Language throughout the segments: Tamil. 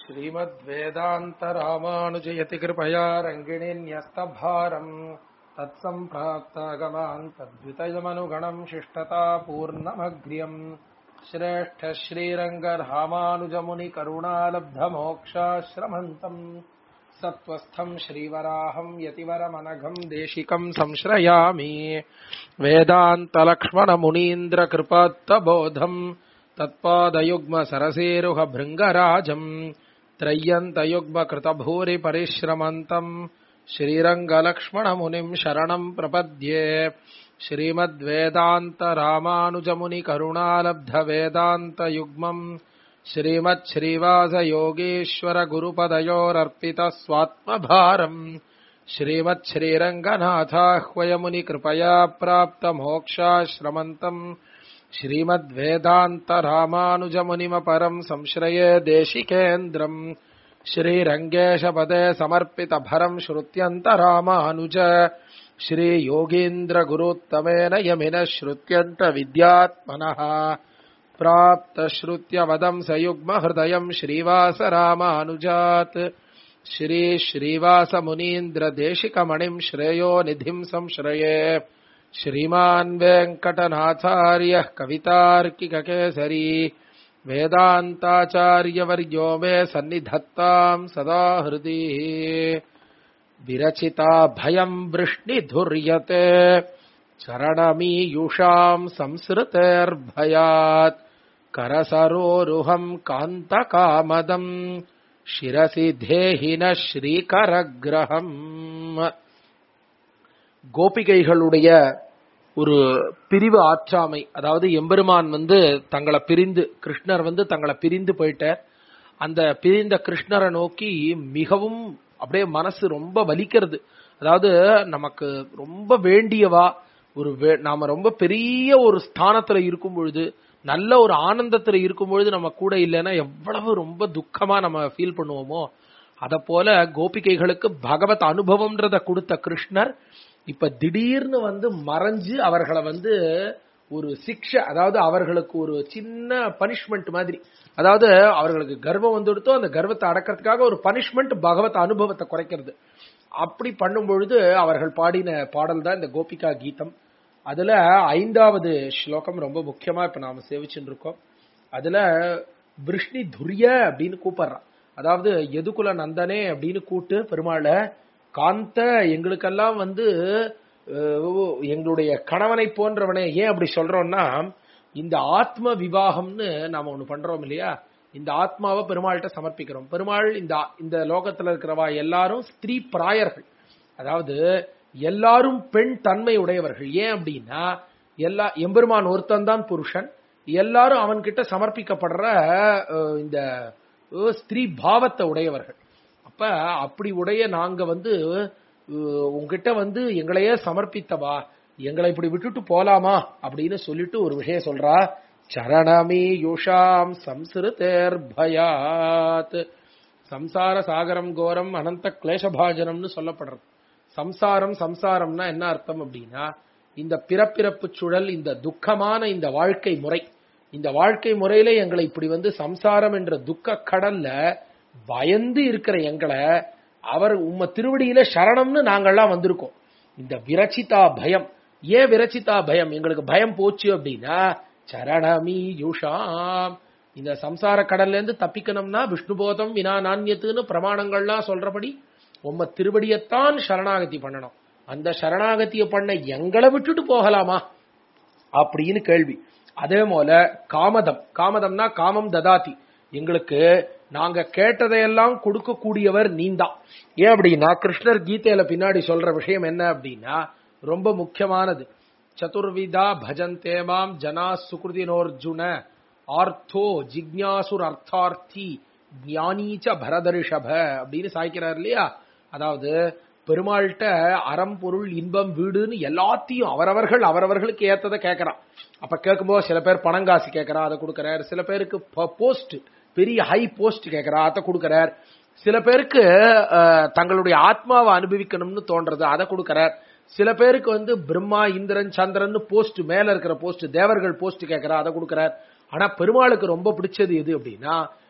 श्रीमद्वेदान्तरामानुजयति कृपया रङ्गिणीन्यस्तभारम् तत्सम्प्राप्तागमान् तद्वितयमनुगणम् शिष्टतापूर्णमग्र्यम् श्रेष्ठ श्रीरङ्गरामानुजमुनिकरुणालब्धमोक्षाश्रमन्तम् सत्त्वस्थम् श्रीवराहम् यतिवरमनघम् देशिकम् संश्रयामि वेदान्तलक्ष्मणमुनीन्द्रकृपात्तबोधम् तत्पादयुग्मसरसेरुहभृङ्गराजम् त्रय्यन्तयुग्मकृतभूरिपरिश्रमन्तम् श्रीरङ्गलक्ष्मणमुनिम् शरणम् प्रपद्ये श्रीमद्वेदान्तरामानुजमुनिकरुणालब्धवेदान्तयुग्मम् श्रीमच्छ्रीवासयोगीश्वरगुरुपदयोरर्पितस्वात्मभारम् श्रीमच्छ्रीरङ्गनाथाह्वयमुनिकृपया प्राप्तमोक्षाश्रमन्तम् श्रीमद्वेदान्तरामानुजमुनिमपरम् संश्रये देशिकेन्द्रम् श्रीरङ्गेशपदे समर्पितभरम् श्रुत्यन्तरामानुज श्रीयोगीन्द्रगुरुत्तमेन यमिनः श्रुत्यन्तविद्यात्मनः प्राप्तश्रुत्यवदम् सयुग्महृदयम् श्रीवासरामानुजात् श्रीश्रीवासमुनीन्द्रदेशिकमणिम् श्रेयो निधिम् संश्रये श्रीमान् वेङ्कटनाथार्यः कवितार्किककेसरी वेदान्ताचार्यवर्यो मे सन्निधत्ताम् सदा हृदि विरचिता भयम् वृष्णिधुर्यते चरणमीयुषाम् संसृतेर्भयात् करसरोरुहम् कान्तकामदम् शिरसि தேஹின ஸ்ரீகரகிரகம் கோபிகைகளுடைய ஒரு பிரிவு ஆற்றாமை அதாவது எம்பெருமான் வந்து தங்களை பிரிந்து கிருஷ்ணர் வந்து தங்களை பிரிந்து போயிட்டார் அந்த பிரிந்த கிருஷ்ணரை நோக்கி மிகவும் அப்படியே மனசு ரொம்ப வலிக்கிறது அதாவது நமக்கு ரொம்ப வேண்டியவா ஒரு நாம ரொம்ப பெரிய ஒரு ஸ்தானத்துல இருக்கும் பொழுது நல்ல ஒரு ஆனந்தத்துல இருக்கும் பொழுது நம்ம கூட இல்லைன்னா எவ்வளவு ரொம்ப துக்கமா நம்ம ஃபீல் பண்ணுவோமோ அத போல கோபிகைகளுக்கு பகவத் அனுபவம்ன்றத கொடுத்த கிருஷ்ணர் இப்ப திடீர்னு வந்து மறைஞ்சு அவர்களை வந்து ஒரு சிக்ஷை அதாவது அவர்களுக்கு ஒரு சின்ன பனிஷ்மெண்ட் மாதிரி அதாவது அவர்களுக்கு கர்வம் வந்துடுத்தோ அந்த கர்வத்தை அடக்கிறதுக்காக ஒரு பனிஷ்மெண்ட் பகவத் அனுபவத்தை குறைக்கிறது அப்படி பண்ணும் பொழுது அவர்கள் பாடின பாடல் தான் இந்த கோபிகா கீதம் அதுல ஐந்தாவது ஸ்லோகம் ரொம்ப முக்கியமா இப்ப நாம சேவிச்சுட்டு இருக்கோம் அதுல விருஷ்ணி துரிய அப்படின்னு கூப்பிடுறான் அதாவது எதுகுல நந்தனே அப்படின்னு கூட்டு பெருமாளை காந்த எங்களுக்கெல்லாம் வந்து எங்களுடைய கணவனை போன்றவனே ஏன் அப்படி சொல்றோம்னா இந்த ஆத்ம விவாகம்னு நாம ஒண்ணு பண்றோம் இல்லையா இந்த ஆத்மாவை பெருமாள்கிட்ட சமர்ப்பிக்கிறோம் பெருமாள் இந்த இந்த லோகத்துல இருக்கிறவா எல்லாரும் ஸ்திரீ பிராயர்கள் அதாவது எல்லாரும் பெண் தன்மை உடையவர்கள் ஏன் அப்படின்னா எல்லா எம்பெருமான் ஒருத்தன் தான் புருஷன் எல்லாரும் அவன்கிட்ட சமர்ப்பிக்கப்படுற இந்த ஸ்திரீ பாவத்தை உடையவர்கள் அப்ப அப்படி உடைய நாங்க வந்து உங்ககிட்ட வந்து எங்களையே சமர்ப்பித்தவா எங்களை இப்படி விட்டுட்டு போலாமா அப்படின்னு சொல்லிட்டு ஒரு விஷயம் சொல்றா சரணமி யுஷாம் சம்சிருத்தேர் பயாத் சம்சார சாகரம் கோரம் அனந்த கிளேசபாஜனம்னு சொல்லப்படுறது சம்சாரம் சம்சாரம்னா என்ன அர்த்தம் அப்படின்னா இந்த பிறப்பிறப்பு சுழல் இந்த துக்கமான இந்த வாழ்க்கை முறை இந்த வாழ்க்கை முறையில எங்களை இப்படி வந்து சம்சாரம் என்ற துக்க கடல்ல பயந்து இருக்கிற எங்களை அவர் உம்ம திருவடியில சரணம்னு நாங்கள்லாம் வந்திருக்கோம் இந்த விரச்சிதா பயம் ஏன் விரச்சிதா பயம் எங்களுக்கு பயம் போச்சு அப்படின்னா சரணமி யுஷாம் இந்த சம்சார கடல்ல இருந்து தப்பிக்கணும்னா விஷ்ணுபோதம் வினா நாண்யத்துன்னு பிரமாணங்கள்லாம் சொல்றபடி உம்ம திருவடியத்தான் சரணாகதி பண்ணணும் அந்த சரணாகதிய பண்ண எங்களை விட்டுட்டு போகலாமா அப்படின்னு கேள்வி அதே போல காமதம் காமதம்னா காமம் ததாதி எங்களுக்கு நாங்க கேட்டதையெல்லாம் கொடுக்கக்கூடியவர் நீந்தான் ஏன் அப்படின்னா கிருஷ்ணர் கீதையில பின்னாடி சொல்ற விஷயம் என்ன அப்படின்னா ரொம்ப முக்கியமானது சதுர்விதா பஜந்தே மாம் ஜனா சுகிருதினோர்ஜுன ஆர்த்தோ ஜிக்ஞாசுர் அர்த்தார்த்தி ஞானீச்ச பரதரிஷப அப்படின்னு சாய்க்கிறார் இல்லையா அதாவது பெருமாள்கிட்ட அறம் பொருள் இன்பம் வீடுன்னு எல்லாத்தையும் அவரவர்கள் அவரவர்களுக்கு ஏத்ததை கேட்கறான் அப்ப கேட்கும்போது சில பேர் பணங்காசு கேட்கறா அதை கொடுக்கறாரு சில பேருக்கு போஸ்ட் பெரிய ஹை போஸ்ட் கேட்கறா அதை கொடுக்கறார் சில பேருக்கு தங்களுடைய ஆத்மாவை அனுபவிக்கணும்னு தோன்றது அதை கொடுக்கறார் சில பேருக்கு வந்து பிரம்மா இந்திரன் சந்திரன் போஸ்ட் மேல இருக்கிற போஸ்ட் தேவர்கள் போஸ்ட் கேட்கறா அதை கொடுக்கறார் ஆனா பெருமாளுக்கு ரொம்ப பிடிச்சது எது அப்படின்னா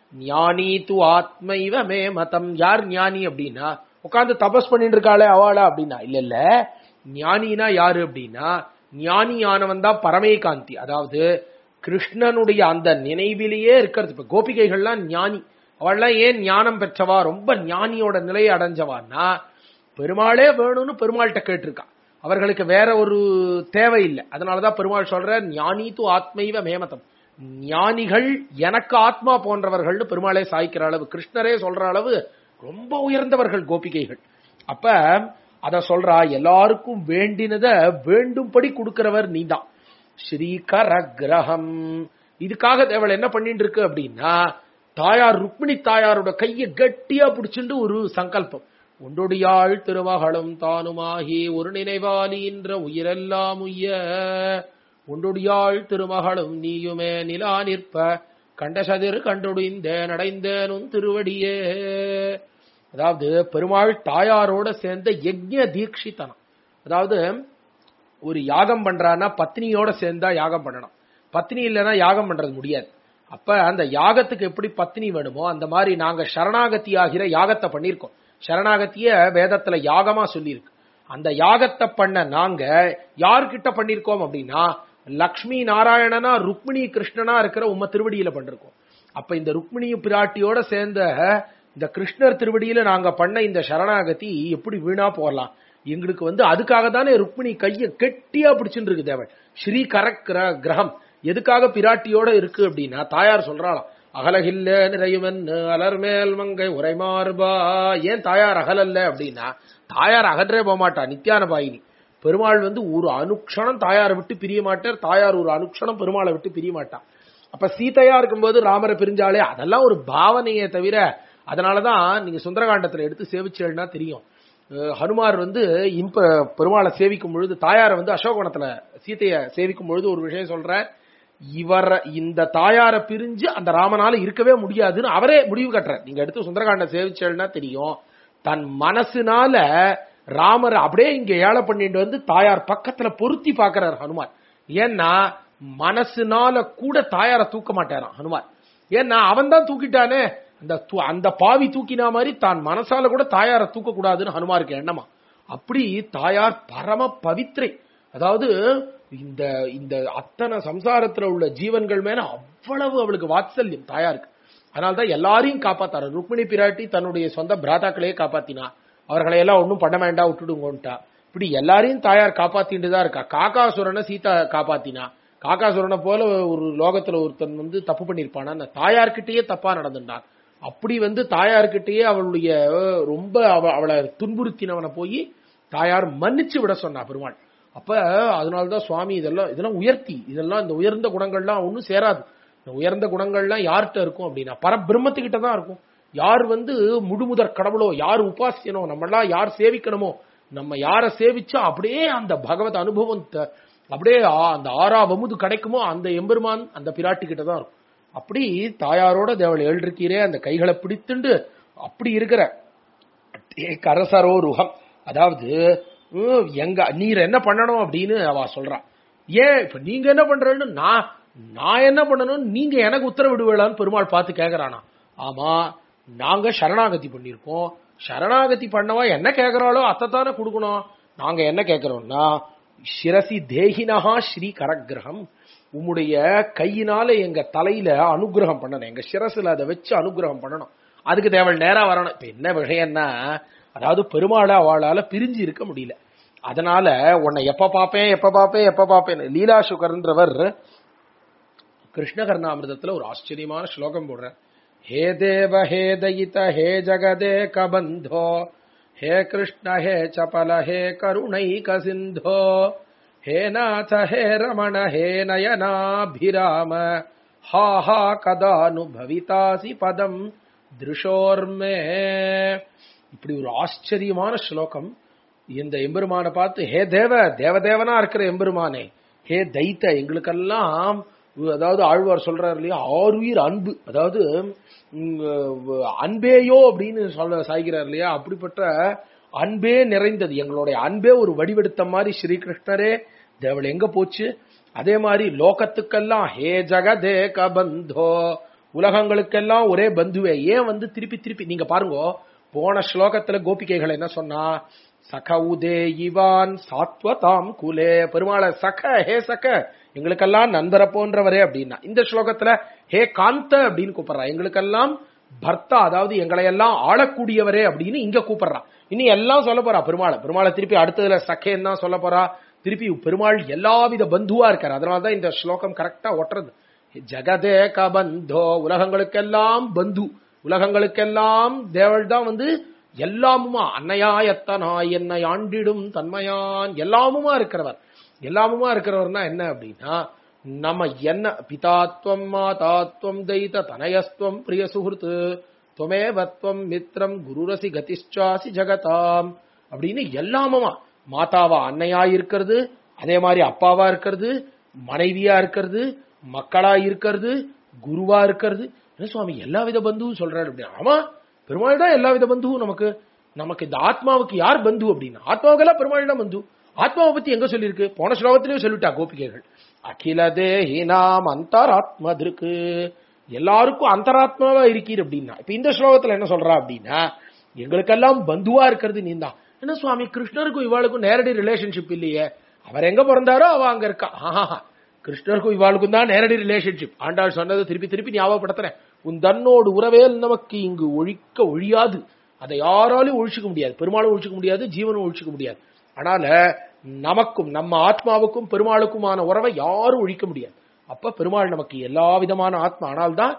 ஞானி து ஆத்மைவ மே மதம் யார் ஞானி அப்படின்னா உட்கார்ந்து தபஸ் பண்ணிட்டு இருக்காளே அவளா அப்படின்னா இல்ல இல்ல ஞானினா யாரு அப்படின்னா ஞானியானவன் தான் பரமேகாந்தி அதாவது கிருஷ்ணனுடைய அந்த நினைவிலேயே இருக்கிறது இப்ப கோபிகைகள்லாம் ஞானி அவள்லாம் ஏன் ஞானம் பெற்றவா ரொம்ப ஞானியோட நிலையை அடைஞ்சவான்னா பெருமாளே வேணும்னு பெருமாள்கிட்ட கேட்டிருக்கா அவர்களுக்கு வேற ஒரு தேவை இல்லை அதனாலதான் பெருமாள் சொல்ற ஞானி து ஆத்மைவ மேமதம் ஞானிகள் எனக்கு ஆத்மா போன்றவர்கள்னு பெருமாளே சாய்க்கிற அளவு கிருஷ்ணரே சொல்ற அளவு ரொம்ப உயர்ந்தவர்கள் கோபிகைகள் அப்ப அத சொல்றா எல்லாருக்கும் வேண்டினத வேண்டும்படி கொடுக்கிறவர் நீதான் ஸ்ரீகர கிரகம் இதுக்காக தேவள் என்ன பண்ணிட்டு இருக்கு அப்படின்னா தாயார் ருக்மிணி தாயாரோட கையை கட்டியா பிடிச்சிட்டு ஒரு சங்கல்பம் உண்டொடியாள் திருமகளும் தானுமாகி ஒரு நினைவாலின்ற உயிரெல்லாம் உய்ய உண்டொடியாள் திருமகளும் நீயுமே நிலா நிற்ப கண்டசதிர் கண்டொடிந்தேன் அடைந்தேனும் திருவடியே அதாவது பெருமாள் தாயாரோட சேர்ந்த யஜ்ய தீட்சித்தனம் அதாவது ஒரு யாகம் பண்றான்னா பத்னியோட சேர்ந்தா யாகம் பண்ணணும் பத்னி இல்லைன்னா யாகம் பண்றது முடியாது அப்ப அந்த யாகத்துக்கு எப்படி பத்னி வேணுமோ அந்த மாதிரி நாங்க சரணாகதி ஆகிற யாகத்தை பண்ணிருக்கோம் சரணாகத்திய வேதத்துல யாகமா சொல்லியிருக்கு அந்த யாகத்தை பண்ண நாங்க யார்கிட்ட பண்ணிருக்கோம் அப்படின்னா லக்ஷ்மி நாராயணனா ருக்மிணி கிருஷ்ணனா இருக்கிற உம்ம திருவடியில பண்ணிருக்கோம் அப்ப இந்த ருக்மிணி பிராட்டியோட சேர்ந்த இந்த கிருஷ்ணர் திருவடியில நாங்க பண்ண இந்த சரணாகதி எப்படி வீணா போகலாம் எங்களுக்கு வந்து அதுக்காக தானே ருக்மிணி கைய கெட்டியா பிடிச்சுட்டு இருக்கு தேவன் ஸ்ரீ கரக்கிர கிரகம் எதுக்காக பிராட்டியோட இருக்கு அப்படின்னா தாயார் சொல்றாளாம் அகலகில்ல நிறையுமன் அலர்மேல் மங்கை உரைமார்பா ஏன் தாயார் அகலல்ல அப்படின்னா தாயார் அகன்றே போக மாட்டா நித்யான பாயினி பெருமாள் வந்து ஒரு அனுக்ஷணம் தாயாரை விட்டு பிரிய மாட்டார் தாயார் ஒரு அனுக்ஷணம் பெருமாளை விட்டு பிரிய மாட்டான் அப்ப சீதையா இருக்கும்போது ராமரை பிரிஞ்சாலே அதெல்லாம் ஒரு பாவனையே தவிர அதனாலதான் நீங்க சுந்தரகாண்டத்துல எடுத்து சேவிச்சேன்னா தெரியும் அஹ் ஹனுமார் வந்து இம்ப பெருமாளை சேவிக்கும் பொழுது தாயாரை வந்து அசோகவனத்துல சீதைய சேவிக்கும் பொழுது ஒரு விஷயம் சொல்ற இவர இந்த தாயாரை பிரிஞ்சு அந்த ராமனால இருக்கவே முடியாதுன்னு அவரே முடிவு கட்டுறார் நீங்க எடுத்து சுந்தரகாண்ட சேவிச்சேன்னா தெரியும் தன் மனசுனால ராமர் அப்படியே இங்க ஏழை பண்ணிட்டு வந்து தாயார் பக்கத்துல பொருத்தி பாக்குறார் ஹனுமார் ஏன்னா மனசுனால கூட தாயாரை தூக்க மாட்டாராம் ஹனுமார் ஏன்னா அவன் தான் தூக்கிட்டானே அந்த து- அந்த பாவி தூக்கினா மாதிரி தான் மனசால கூட தாயாரை தூக்க கூடாதுன்னு ஹனுமாருக்கு எண்ணமா அப்படி தாயார் பரம பவித்ரை அதாவது இந்த இந்த அத்தனை சம்சாரத்துல உள்ள ஜீவன்கள் மேல அவ்வளவு அவளுக்கு வாத்சல்யம் தாயாருக்கு அதனால்தான் எல்லாரையும் காப்பாத்தாரு ருக்மிணி பிராட்டி தன்னுடைய சொந்த பிராதாக்களையே காப்பாத்தினா அவர்களை எல்லாம் ஒன்றும் பண்ண வேண்டாம் விட்டுடுங்கோன்ட்டா இப்படி எல்லாரையும் தாயார் காப்பாத்திட்டு தான் இருக்கா காக்காசுரனை சீதா காப்பாத்தினா காக்காசுரனை போல ஒரு லோகத்துல ஒருத்தன் வந்து தப்பு பண்ணிருப்பானா அந்த தாயார்கிட்டயே தப்பா நடந்துட்டான் அப்படி வந்து தாயார்கிட்டயே அவளுடைய அஹ், ரொம்ப அவ- அவளை துன்புறுத்தினவனை போய் தாயார் மன்னிச்சு விட சொன்னா பெருமாள் அப்ப அதனாலதான் சுவாமி இதெல்லாம் இதெல்லாம் உயர்த்தி இதெல்லாம் இந்த உயர்ந்த குணங்கள்லாம் ஒன்றும் சேராது இந்த உயர்ந்த குணங்கள்லாம் யார்கிட்ட இருக்கும் அப்படின்னா பரபிரம்மத்துக்கிட்ட தான் இருக்கும் யார் வந்து முழுமுதற் கடவுளோ யார் உபாசியனோ நம்மளாம் யார் சேவிக்கணுமோ நம்ம யாரை சேவிச்சா அப்படியே அந்த பகவத் அனுபவம் த- அப்படியே ஆ- அந்த ஆறாவமுது கிடைக்குமோ அந்த எம்பெருமான் அந்த பிராட்டி கிட்ட தான் இருக்கும் அப்படி தாயாரோட தேவள் எழுதிருக்கீரே அந்த கைகளை பிடித்துண்டு அப்படி இருக்கிற ஏ கரசரோ ருகம் அதாவது உம், எங்க நீர் என்ன பண்ணணும் அப்படின்னு அவ சொல்றா ஏன் இப்ப நீங்க என்ன பண்றேன்னு நான் நான் என்ன பண்ணணும் நீங்க எனக்கு உத்தரவிடுவேளான்னு பெருமாள் பார்த்து கேக்குறானா ஆமா நாங்க சரணாகதி பண்ணிருக்கோம் சரணாகதி பண்ணவா என்ன கேக்குறாளோ அத்தைத்தானே கொடுக்கணும் நாங்க என்ன கேக்குறோம்னா சிரசி தேகினஹா ஸ்ரீ கரக்கிரகம் உம்முடைய கையினால எங்க தலையில அனுகிரகம் பண்ணணும் எங்க சிரசுல அதை வச்சு அனுகிரகம் பண்ணணும் அதுக்கு தேவள் நேரா வரணும் இப்ப என்ன விஷயம்னா அதாவது பெருமாளை அவளால பிரிஞ்சு இருக்க முடியல அதனால உன்னை எப்ப பாப்பேன் எப்ப பாப்பேன் எப்ப பாப்பேன் லீலா சுகர்ன்றவர் கிருஷ்ணகர்ணாமிர்தத்துல ஒரு ஆச்சரியமான ஸ்லோகம் போடுற ஹே தேவ ஹே தயித ஹே ஜகதே கபந்தோ ஹே கிருஷ்ண ஹே சபல ஹே கருணைக சிந்தோ ஹே நாத ஹே ரமண ஹே நயனாபிராம ஹா ஹா கதானுபவிதாசி பதம் திருஷோர்மே இப்படி ஒரு ஆச்சரியமான ஸ்லோகம் இந்த எம்பெருமானை பார்த்து ஹே தேவ தேவதேவனா இருக்கிற எம்பெருமானே ஹே தைத்த எங்களுக்கெல்லாம் அதாவது ஆழ்வார் சொல்றாரு இல்லையா ஆறுயிர் அன்பு அதாவது உம், அன்பேயோ அப்படின்னு சொல்ல சாய்கிறார் இல்லையா அப்படிப்பட்ட அன்பே நிறைந்தது எங்களுடைய அன்பே ஒரு வடிவெடுத்த மாதிரி ஸ்ரீகிருஷ்ணரே தேவள் எங்க போச்சு அதே மாதிரி லோகத்துக்கெல்லாம் ஹே ஜகதே கபந்தோ உலகங்களுக்கெல்லாம் ஒரே பந்துவே ஏன் வந்து திருப்பி திருப்பி நீங்க பாருங்க போன ஸ்லோகத்துல கோபிகைகள் என்ன சொன்னா சக உதே இவான் சாத்வதாம் குலே பெருமாளை சக ஹே சக எங்களுக்கெல்லாம் நண்பரை போன்றவரே அப்படின்னா இந்த ஸ்லோகத்துல ஹே காந்த அப்படின்னு கூப்பிடுறா எங்களுக்கெல்லாம் பர்த்தா அதாவது எங்களை எல்லாம் ஆளக்கூடியவரே அப்படின்னு இங்க கூப்பிடுறா இனி எல்லாம் சொல்ல போறா பெருமாளை பெருமாளை திருப்பி அடுத்ததுல சக்கேன்னு தான் சொல்ல போறா திருப்பி பெருமாள் எல்லாவித பந்துவா இருக்காரு அதனாலதான் இந்த ஸ்லோகம் கரெக்டா ஒட்டுறது ஜெகதே கபந்தோ உலகங்களுக்கெல்லாம் பந்து உலகங்களுக்கெல்லாம் தேவள் தான் வந்து எல்லாமுமா அன்னையாயத்தனாய் என்னை ஆண்டிடும் தன்மையான் எல்லாமுமா இருக்கிறவர் எல்லாமுமா இருக்கிறவர்னா என்ன அப்படின்னா நம்ம என்ன பிதாத்வம் மாதாத்வம் தைத தனயஸ்துவம் பிரிய சுகிருத்து துவமேவத்வம் மித்ரம் குருரசி கதிஷ்டாசி ஜகதாம் அப்படின்னு எல்லாமுமா மாதாவா அன்னையா இருக்கிறது அதே மாதிரி அப்பாவா இருக்கிறது மனைவியா இருக்கிறது மக்களா இருக்கிறது குருவா இருக்கிறது என்ன சுவாமி எல்லா வித பந்துவும் சொல்றாரு அப்படின்னு ஆமா பெருமாள் தான் எல்லா வித பந்துவும் நமக்கு நமக்கு இந்த ஆத்மாவுக்கு யார் பந்து அப்படின்னா ஆத்மாவுக்கெல்லாம் பெருமாள் தான் பந்து ஆத்மாவை பத்தி எங்க சொல்லியிருக்கு போன ஸ்லோகத்திலேயே சொல்லிட்டா கோபிகைகள் அகில தேஹினாம் அந்தராத்ம இருக்கு எல்லாருக்கும் அந்தராத்மாவா இருக்கீர் அப்படின்னா இப்ப இந்த ஸ்லோகத்துல என்ன சொல்றா அப்படின்னா எங்களுக்கெல்லாம் பந்துவா இருக்கிறது நீ தான் என்ன சுவாமி கிருஷ்ணருக்கும் இவாளுக்கும் நேரடி ரிலேஷன்ஷிப் இல்லையே அவர் எங்க பிறந்தாரோ அவ அங்க இருக்கா ஆஹா கிருஷ்ணருக்கும் இவாளுக்கும் தான் நேரடி ரிலேஷன்ஷிப் ஆண்டாள் சொன்னதை திருப்பி திருப்பி ஞாபகப்படுத்துறேன் உன் தன்னோடு உறவேல் நமக்கு இங்கு ஒழிக்க ஒழியாது அதை யாராலையும் ஒழிச்சுக்க முடியாது பெருமாளும் ஒழிச்சுக்க முடியாது ஜீவனும் ஒழிச்சுக்க முடியாது அதனால நமக்கும் நம்ம ஆத்மாவுக்கும் பெருமாளுக்குமான உறவை யாரும் ஒழிக்க முடியாது அப்ப பெருமாள் நமக்கு எல்லா விதமான ஆத்மா ஆனால் தான்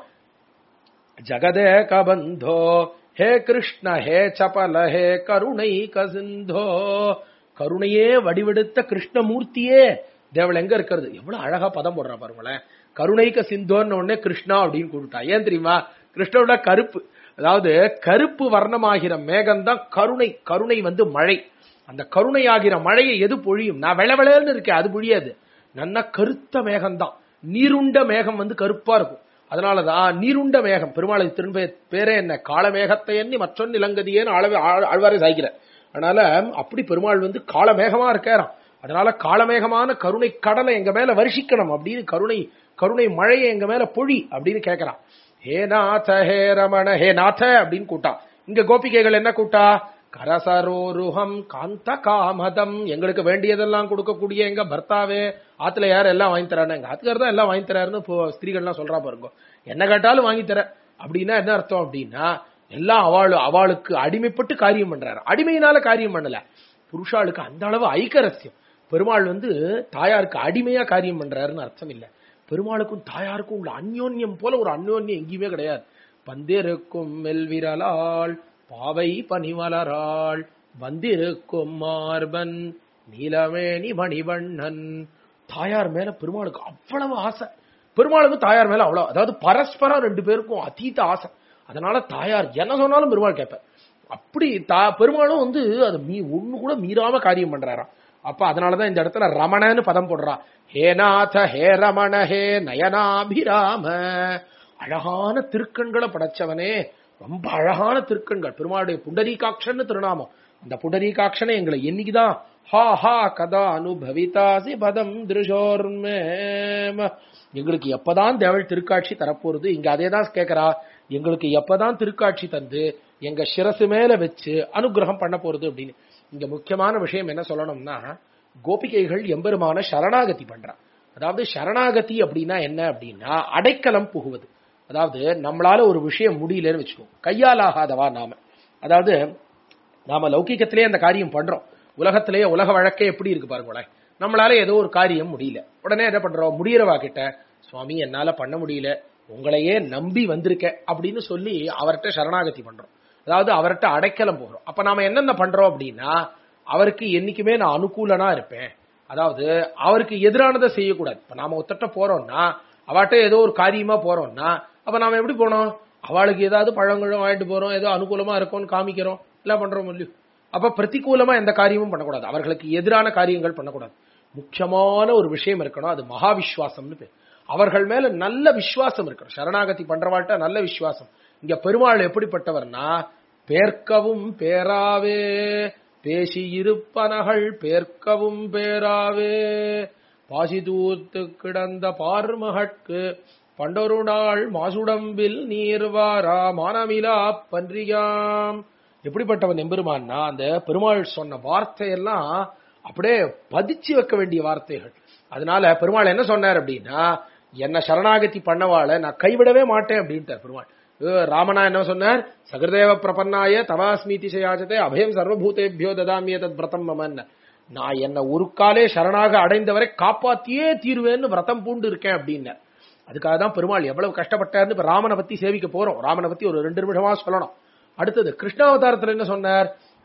ஜகதே கபந்தோ ஹே கிருஷ்ண ஹே சபல ஹே கருணை கசிந்தோ கருணையே வடிவெடுத்த கிருஷ்ணமூர்த்தியே தேவள் எங்க இருக்கிறது எவ்வளவு அழகா பதம் போடுறா பாருங்களேன் கருணைக்க சிந்தோன்னு உடனே கிருஷ்ணா அப்படின்னு கூப்பிட்டா ஏன் தெரியுமா கிருஷ்ணோட கருப்பு அதாவது கருப்பு வர்ணமாகிற மேகம் தான் கருணை கருணை வந்து மழை அந்த கருணை ஆகிற மழையை எது பொழியும் நான் வெள வெளன்னு இருக்கேன் அது பொழியாது நல்ல கருத்த மேகம்தான் நீருண்ட மேகம் வந்து கருப்பா இருக்கும் அதனாலதான் நீருண்ட மேகம் பெருமாளை திரும்ப பேரே என்ன காலமேகத்தை எண்ணி மற்றொன்று இளங்கதியேன்னு ஆளவே ஆழ்வாரே சாய்க்கிற அதனால அப்படி பெருமாள் வந்து காலமேகமா இருக்காராம் அதனால காலமேகமான கருணை கடலை எங்க மேல வருஷிக்கணும் அப்படின்னு கருணை கருணை மழையை எங்க மேல பொழி அப்படின்னு கேட்கறான் ஹே நாத ஹே ரமண ஹே நாத அப்படின்னு கூட்டா இங்க கோபிகைகள் என்ன கூட்டா கரசரோருகம் காந்த காமதம் எங்களுக்கு வேண்டியதெல்லாம் கொடுக்கக்கூடிய எங்க பர்த்தாவே ஆத்துல யார் எல்லாம் வாங்கி தரானு எங்க ஆத்துக்கார் தான் எல்லாம் வாங்கி தராருன்னு இப்போ ஸ்திரீகள்லாம் சொல்றா பாருங்க என்ன கேட்டாலும் வாங்கி தர அப்படின்னா என்ன அர்த்தம் அப்படின்னா எல்லாம் அவள் அவளுக்கு அடிமைப்பட்டு காரியம் பண்றாரு அடிமையினால காரியம் பண்ணல புருஷாளுக்கு அந்த அளவு ஐக்கரசியம் பெருமாள் வந்து தாயாருக்கு அடிமையா காரியம் பண்றாருன்னு அர்த்தம் இல்ல பெருமாளுக்கும் தாயாருக்கும் உள்ள அந்யோன்யம் போல ஒரு அந்யோன்யம் எங்கேயுமே கிடையாது பந்திருக்கும் மெல்விரலாள் பாவை பனிமலராள் வந்திருக்கும் மார்பன் நீலமேனி மணிவண்ணன் தாயார் மேல பெருமாளுக்கு அவ்வளவு ஆசை பெருமாளுக்கு தாயார் மேல அவ்வளவு அதாவது பரஸ்பரம் ரெண்டு பேருக்கும் அதீத ஆசை அதனால தாயார் என்ன சொன்னாலும் பெருமாள் கேட்பார் அப்படி தா பெருமாளும் வந்து அது மீ ஒண்ணு கூட மீறாம காரியம் பண்றாராம் அப்ப அதனாலதான் இந்த இடத்துல ரமணன்னு பதம் போடுறா ஹே நாத ஹே ரமண ஹே நயனாபிராம அழகான திருக்கண்களை படைச்சவனே ரொம்ப அழகான திருக்கண்கள் பெருமாளுடைய புண்டரீகாட்சன்னு திருநாமம் அந்த புண்டரீகாட்சனை எங்களை என்னைக்குதான் ஹா ஹா கதா அனுபவிதாசி பதம் திருஷோர்மேம எங்களுக்கு எப்பதான் தேவள் திருக்காட்சி தரப்போறது இங்க அதே தான் கேட்கறா எங்களுக்கு எப்பதான் திருக்காட்சி தந்து எங்க சிரசு மேல வச்சு அனுகிரகம் பண்ண போறது அப்படின்னு இங்க முக்கியமான விஷயம் என்ன சொல்லணும்னா கோபிகைகள் எம்பெருமான சரணாகதி பண்றா அதாவது சரணாகதி அப்படின்னா என்ன அப்படின்னா அடைக்கலம் புகுவது அதாவது நம்மளால ஒரு விஷயம் முடியலன்னு வச்சுக்கோங்க கையால் ஆகாதவா நாம அதாவது நாம லௌகிக்கத்திலே அந்த காரியம் பண்றோம் உலகத்திலேயே உலக வழக்கே எப்படி இருக்கு பாருங்களேன் நம்மளால ஏதோ ஒரு காரியம் முடியல உடனே என்ன பண்றோம் முடியறவா கிட்ட சுவாமி என்னால பண்ண முடியல உங்களையே நம்பி வந்திருக்க அப்படின்னு சொல்லி அவர்கிட்ட சரணாகதி பண்றோம் அதாவது அவர்கிட்ட அடைக்கலம் போகிறோம் அப்ப நாம என்னென்ன பண்றோம் அப்படின்னா அவருக்கு என்னைக்குமே நான் அனுகூலனா இருப்பேன் அதாவது அவருக்கு எதிரானதை செய்யக்கூடாது இப்ப நாம ஒத்தட்ட போறோம்னா அவட்ட ஏதோ ஒரு காரியமா போறோம்னா அப்ப நாம எப்படி போனோம் அவளுக்கு ஏதாவது பழங்களும் வாங்கிட்டு போறோம் ஏதோ அனுகூலமா இருக்கும்னு காமிக்கிறோம் எல்லாம் பண்றோம் இல்லையோ அப்ப பிரதிகூலமா எந்த காரியமும் பண்ணக்கூடாது அவர்களுக்கு எதிரான காரியங்கள் பண்ணக்கூடாது முக்கியமான ஒரு விஷயம் இருக்கணும் அது மகா விஸ்வாசம்னு பேர் அவர்கள் மேல நல்ல விசுவாசம் இருக்கணும் சரணாகதி பண்றவாள்கிட்ட நல்ல விசுவாசம் இங்க பெருமாள் எப்படிப்பட்டவர்னா பேர்க்கவும் பேராவே பேசி இருப்பனகள் பேர்க்கவும் பேராவே பாசி தூத்து கிடந்த பார்மகட்கு பண்டொரு நாள் மாசுடம்பில் நீர்வாரா மானமிலா பன்றியாம் எப்படிப்பட்டவன் எம்பெருமான்னா அந்த பெருமாள் சொன்ன வார்த்தையெல்லாம் அப்படியே பதிச்சு வைக்க வேண்டிய வார்த்தைகள் அதனால பெருமாள் என்ன சொன்னார் அப்படின்னா என்ன சரணாகதி பண்ணவாள நான் கைவிடவே மாட்டேன் அப்படின்ட்டார் பெருமாள் அஹ் ராமனா என்ன சொன்னார் சகதேவ பிரபன்னாய தவாஸ்மீதி சயாஜத்தை அபயம் சர்வபூதேபியோ ததாமிய தத் விரதம் மமன் நான் என்ன ஒரு காலே சரணாக அடைந்தவரை காப்பாத்தியே தீருவேன்னு விரதம் பூண்டு இருக்கேன் அப்படின்னார் அதுக்காக தான் பெருமாள் எவ்வளவு கஷ்டப்பட்டார்னு இப்ப ராமனை பத்தி சேவிக்க போறோம் ராமனை பத்தி ஒரு ரெண்டு நிமிஷமா சொல்லணும் அடுத்தது கிருஷ்ணாவதாரத்துல என்ன சொன்னார்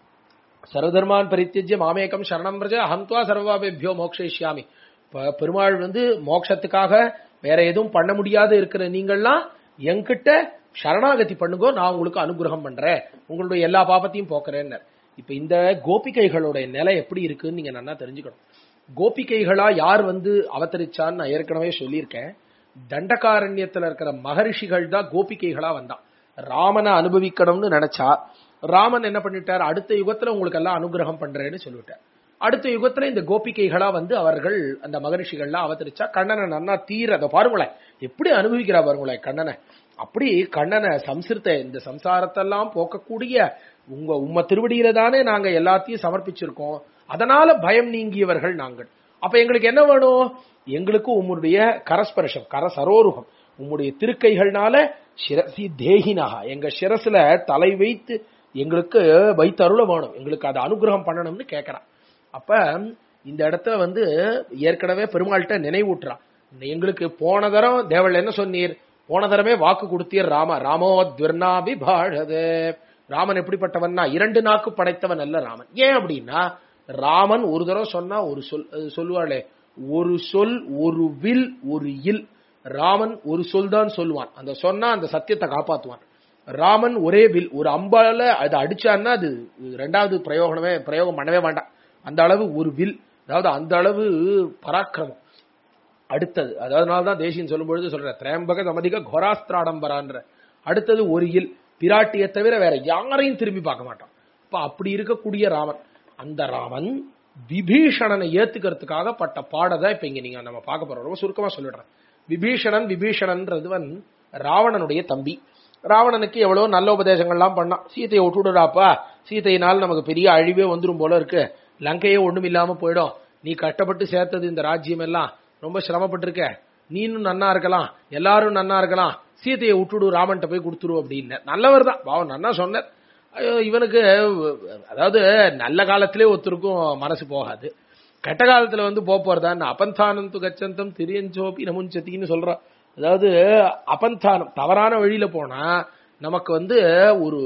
சர்வதர்மான் பரித்தியஜ்ய மாமேகம் சரணம் பிரஜ அஹம்துவா சர்வாபேபியோ மோக்ஷயிஷ்யாமி இப்ப பெருமாள் வந்து மோட்சத்துக்காக வேற எதுவும் பண்ண முடியாத இருக்கிற நீங்கள்லாம் என்கிட்ட சரணாகதி பண்ணுங்க நான் உங்களுக்கு அனுகிரகம் பண்றேன் உங்களுடைய எல்லா பாபத்தையும் போக்குறேன்னு இப்ப இந்த கோபிகைகளுடைய நிலை எப்படி இருக்குன்னு நீங்க நல்லா தெரிஞ்சுக்கணும் கோபிகைகளா யார் வந்து அவதரிச்சான்னு நான் ஏற்கனவே சொல்லியிருக்கேன் தண்டகாரண்யத்துல இருக்கிற மகரிஷிகள் தான் கோபிகைகளா வந்தான் ராமனை அனுபவிக்கணும்னு நினைச்சா ராமன் என்ன பண்ணிட்டார் அடுத்த யுகத்துல உங்களுக்கு எல்லாம் அனுகிரகம் பண்றேன்னு சொல்லிவிட்டார் அடுத்த யுகத்துல இந்த கோபிகைகளா வந்து அவர்கள் அந்த மகரிஷிகள்லாம் அவதரிச்சா கண்ணனை நன்னா தீர அதை பாருங்களேன் எப்படி அனுபவிக்கிறா பாருங்களேன் கண்ணனை அப்படி கண்ணனை சம்சிருத்த இந்த சம்சாரத்தெல்லாம் போக்கக்கூடிய உங்க உம்ம திருவடியில தானே நாங்க எல்லாத்தையும் சமர்ப்பிச்சிருக்கோம் அதனால பயம் நீங்கியவர்கள் நாங்கள் அப்ப எங்களுக்கு என்ன வேணும் எங்களுக்கு உம்முடைய கரஸ்பர்ஷம் கர சரோருகம் உம்முடைய திருக்கைகள்னால சிரசி தேகினகா எங்க சிரசுல தலை வைத்து எங்களுக்கு வைத்தருள வேணும் எங்களுக்கு அதை அனுகிரகம் பண்ணணும்னு கேட்கறான் அப்ப இந்த இடத்துல வந்து ஏற்கனவே பெருமாள்கிட்ட நினைவூட்டுறான் எங்களுக்கு போன தரம் தேவள் என்ன சொன்னீர் போன தரமே வாக்கு கொடுத்தீர் ராம ராமோ துவர்ணாபிபாழது ராமன் எப்படிப்பட்டவன்னா இரண்டு நாக்கு படைத்தவன் அல்ல ராமன் ஏன் அப்படின்னா ராமன் ஒரு தடவை சொன்னா ஒரு சொல் அது சொல்லுவாளே ஒரு சொல் ஒரு வில் ஒரு இல் ராமன் ஒரு சொல் தான் சொல்லுவான் அந்த சொன்னா அந்த சத்தியத்தை காப்பாத்துவான் ராமன் ஒரே வில் ஒரு அம்பால அது அடிச்சான்னா அது ரெண்டாவது பிரயோகமே பிரயோகம் பண்ணவே வேண்டாம் அந்த அளவு ஒரு வில் அதாவது அந்த அளவு பராக்கிரமம் அடுத்தது அதனால தான் தேசியன் சொல்லும் பொழுது சொல்ற திரையம்பக சமதிக கோராஸ்திராடம்பரான்ற அடுத்தது ஒரு இல் பிராட்டியை தவிர வேற யாரையும் திரும்பி பார்க்க மாட்டான் இப்ப அப்படி இருக்கக்கூடிய ராமன் அந்த ராமன் விபீஷணனை ஏத்துக்கிறதுக்காக பட்ட பாடதை இப்ப இங்க நீங்க நம்ம பார்க்க போறோம் ரொம்ப சுருக்கமா சொல்லிடுறேன் விபீஷணன் விபீஷணன்றதுவன் ராவணனுடைய தம்பி ராவணனுக்கு எவ்வளவு நல்ல உபதேசங்கள்லாம் பண்ணான் சீதையை விட்டுடுறாப்பா சீதையினால் நமக்கு பெரிய அழிவே வந்துரும் போல இருக்கு லங்கையே ஒண்ணும் இல்லாம போயிடும் நீ கஷ்டப்பட்டு சேர்த்தது இந்த ராஜ்யம் எல்லாம் ரொம்ப சிரமப்பட்டிருக்க நீனும் நன்னா இருக்கலாம் எல்லாரும் நன்னா இருக்கலாம் சீதையை விட்டுடு ராமன்ட்ட போய் கொடுத்துரு அப்படின்னு நல்லவர் தான் பாவம் நன்னா சொன்னார் ஐயோ, இவனுக்கு அதாவது நல்ல காலத்திலே ஒருத்தருக்கும் மனசு போகாது கெட்ட காலத்துல வந்து போக போறதா அபந்தானம் து கச்சந்தம் திரியஞ்சோப்பி நமுஞ்சத்தின்னு சொல்றான் அதாவது அபந்தானம் தவறான வழியில போனா நமக்கு வந்து ஒரு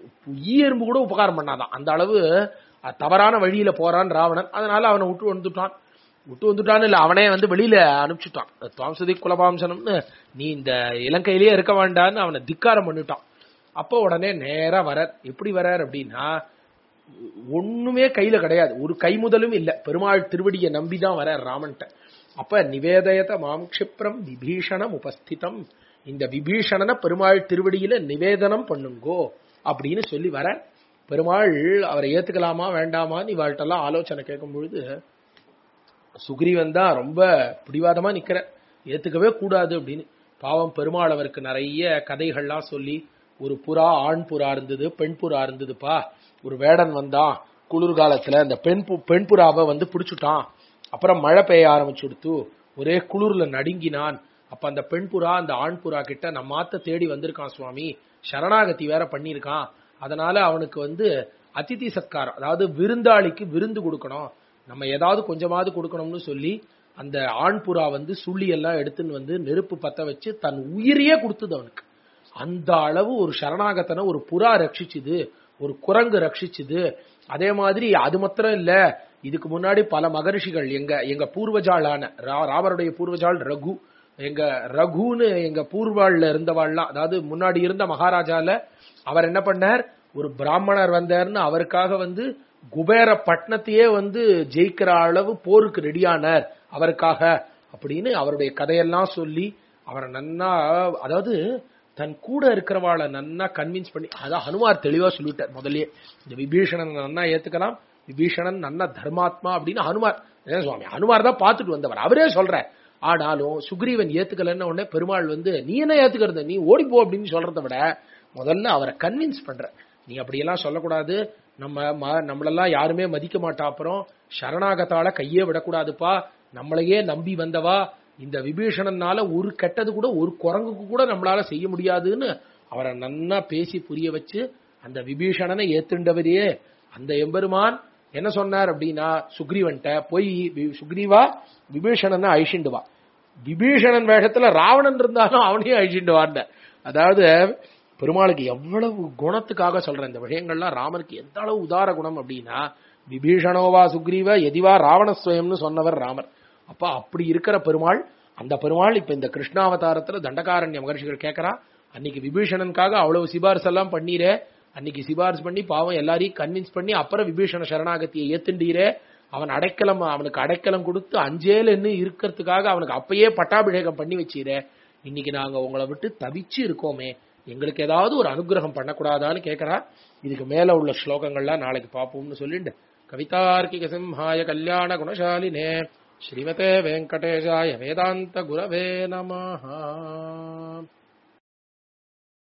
ஈ எறும்பு கூட உபகாரம் பண்ணாதான் அந்த அளவு அஹ், தவறான வழியில போறான் ராவணன் அதனால அவனை விட்டு வந்துட்டான் விட்டு வந்துட்டான்னு இல்ல அவனே வந்து வெளியில அனுப்பிச்சுட்டான் துவாம்சதி குலபாம்சனம்னு நீ இந்த இலங்கையிலேயே இருக்க வேண்டான்னு அவனை திக்காரம் பண்ணிட்டான் அப்போ உடனே நேரா வரார் எப்படி வரார் அப்படின்னா ஒண்ணுமே கையில கிடையாது ஒரு கை முதலும் இல்ல பெருமாள் திருவடியை நம்பிதான் வரார் ராமன்ட்ட அப்ப நிவேதயத மாம் க்ஷிப்ரம் விபீஷணம் உபஸ்திதம் இந்த விபீஷணனை பெருமாள் திருவடியில நிவேதனம் பண்ணுங்கோ அப்படின்னு சொல்லி வர பெருமாள் அவரை ஏத்துக்கலாமா வேண்டாமான்னு இவாள்கிட்டலாம் ஆலோசனை கேட்கும் பொழுது சுக்ரீவன் தான் ரொம்ப பிடிவாதமா நிக்கிற ஏத்துக்கவே கூடாது அப்படின்னு பாவம் பெருமாள் அவருக்கு நிறைய கதைகள்லாம் சொல்லி ஒரு புறா ஆண் புறா இருந்தது பெண் புறா இருந்ததுப்பா ஒரு வேடன் வந்தான் குளிர்காலத்துல அந்த பெண் பு- பெண் புறாவை வந்து பிடிச்சுட்டான் அப்புறம் மழை பெய்ய ஆரம்பிச்சுடுத்து ஒரே குளிர்ல நடுங்கினான் அப்ப அந்த பெண் புறா அந்த ஆண் புறா கிட்ட நம்ம ஆத்த தேடி வந்திருக்கான் சுவாமி சரணாகதி வேற பண்ணியிருக்கான் அதனால அவனுக்கு வந்து அதிதி சத்காரம் அதாவது விருந்தாளிக்கு விருந்து கொடுக்கணும் நம்ம ஏதாவது கொஞ்சமாவது கொடுக்கணும்னு சொல்லி அந்த ஆண் புறா வந்து சுள்ளி எல்லாம் எடுத்துன்னு வந்து நெருப்பு பத்த வச்சு தன் உயிரையே கொடுத்தது அவனுக்கு அந்த அளவு ஒரு சரணாகத்தனை ஒரு புறா ரட்சிச்சுது ஒரு குரங்கு ரட்சிச்சுது அதே மாதிரி அது மாத்திரம் இல்ல இதுக்கு முன்னாடி பல மகரிஷிகள் எங்க எங்க பூர்வஜாளான ரா- ராமருடைய பூர்வஜாள் ரகு எங்க ரகுன்னு எங்க பூர்வாள்ல இருந்தவாள்லாம் அதாவது முன்னாடி இருந்த மகாராஜால அவர் என்ன பண்ணார் ஒரு பிராமணர் வந்தார்னு அவருக்காக வந்து குபேர பட்டணத்தையே வந்து ஜெயிக்கிற அளவு போருக்கு ரெடியானார் அவருக்காக அப்படின்னு அவருடைய கதையெல்லாம் சொல்லி அவரை நன்னா அதாவது தன் கூட இருக்கிறவாளை நன்னா கன்வின்ஸ் பண்ணி அதான் ஹனுமார் தெளிவா சொல்லிட்டார் முதல்லயே இந்த விபீஷணன் நன்னா ஏத்துக்கலாம் விபீஷணன் நன்னா தர்மாத்மா அப்படின்னு ஹனுமார் ஏன் சுவாமி ஹனுமார் தான் பார்த்துட்டு வந்தவர் அவரே சொல்ற ஆனாலும் சுக்ரீவன் ஏத்துக்கலன்னு உடனே பெருமாள் வந்து நீ என்ன ஏத்துக்கிறது நீ ஓடிப்போ அப்படின்னு சொல்றதை விட முதல்ல அவரை கன்வின்ஸ் பண்ற நீ அப்படியெல்லாம் சொல்லக்கூடாது நம்ம ம- நம்மளெல்லாம் யாருமே மதிக்க மாட்டா அப்புறம் சரணாகத்தால கையே விடக்கூடாதுப்பா நம்மளையே நம்பி வந்தவா இந்த விபீஷணனால ஒரு கெட்டது கூட ஒரு குரங்குக்கு கூட நம்மளால செய்ய முடியாதுன்னு அவரை நன்னா பேசி புரிய வச்சு அந்த விபீஷணனை ஏத்துண்டவரே அந்த எம்பெருமான் என்ன சொன்னார் அப்படின்னா சுக்ரீவன்ட்ட போய் வி- சுக்ரீவா விபீஷணனை அழிச்சுண்டு வா விபீஷணன் வேஷத்துல ராவணன் இருந்தாலும் அவனையும் அழிச்சுண்டு வாண்ட அதாவது பெருமாளுக்கு எவ்வளவு குணத்துக்காக சொல்றேன் இந்த விஷயங்கள்லாம் ராமருக்கு எந்த அளவு உதார குணம் அப்படின்னா விபீஷணோவா சுக்ரீவ எதிவா ராவணஸ்வயம்னு சொன்னவர் ராமர் அப்ப அப்படி இருக்கிற பெருமாள் அந்த பெருமாள் இப்ப இந்த கிருஷ்ணாவதாரத்துல தண்டகாரண்ய மகர்ஷிகள் கேட்கறா அன்னைக்கு விபீஷணனுக்காக அவ்வளவு சிபாரிசு எல்லாம் பண்ணீரே அன்னைக்கு சிபாரிசு பண்ணி பாவம் எல்லாரையும் கன்வின்ஸ் பண்ணி அப்புறம் விபீஷண சரணாகத்தியை ஏத்துண்டீரே அவன் அடைக்கலம் அவனுக்கு அடைக்கலம் கொடுத்து அஞ்சேலுன்னு இருக்கிறதுக்காக அவனுக்கு அப்பயே பட்டாபிஷேகம் பண்ணி வச்சீரே இன்னைக்கு நாங்க உங்களை விட்டு தவிச்சு இருக்கோமே எங்களுக்கு ஏதாவது ஒரு அனுகிரகம் பண்ணக்கூடாதான்னு கேட்கறா இதுக்கு மேல உள்ள ஸ்லோகங்கள்லாம் நாளைக்கு பார்ப்போம்னு சொல்லிட்டு கவிதார்க்கிக சிம்ஹாய கல்யாண குணசாலினே ஸ்ரீமதே வெங்கடேஷாய வேதாந்த குரவே நமஹா